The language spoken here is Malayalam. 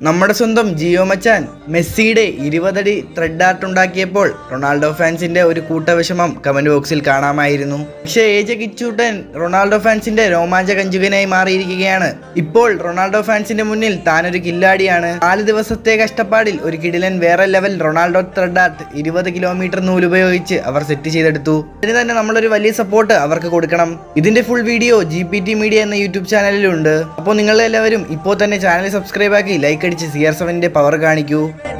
നമ്മുടെ സ്വന്തം ജിയോ മച്ചാൻ മെസ്സിയുടെ ഇരുപതടി ത്രെഡ് ആർട്ട് ഉണ്ടാക്കിയപ്പോൾ റൊണാൾഡോ ഫാൻസിന്റെ ഒരു കൂട്ടവിഷമം കമന്റ് ബോക്സിൽ കാണാമായിരുന്നു പക്ഷേ ഏജ കിച്ചൂട്ടൻ റൊണാൾഡോ ഫാൻസിന്റെ രോമാഞ്ച കഞ്ചുകനായി മാറിയിരിക്കുകയാണ് ഇപ്പോൾ റൊണാൾഡോ ഫാൻസിന്റെ മുന്നിൽ താനൊരു കില്ലാടിയാണ് നാല് ദിവസത്തെ കഷ്ടപ്പാടിൽ ഒരു കിടിലൻ വേറെ ലെവൽ റൊണാൾഡോ ത്രെഡ് ആർട്ട് ഇരുപത് കിലോമീറ്റർ നൂലുപയോഗിച്ച് അവർ സെറ്റ് ചെയ്തെടുത്തു ഇതിന് തന്നെ നമ്മളൊരു വലിയ സപ്പോർട്ട് അവർക്ക് കൊടുക്കണം ഇതിന്റെ full video G P T media എന്ന യൂട്യൂബ് ചാനലിലുണ്ട് അപ്പോൾ നിങ്ങളെല്ലാവരും ഇപ്പോൾ തന്നെ ചാനൽ സബ്സ്ക്രൈബ് ആക്കി ലൈക്ക് അടിച്ച് സി ആർ സെവൻ്റെ പവർ കാണിക്കൂ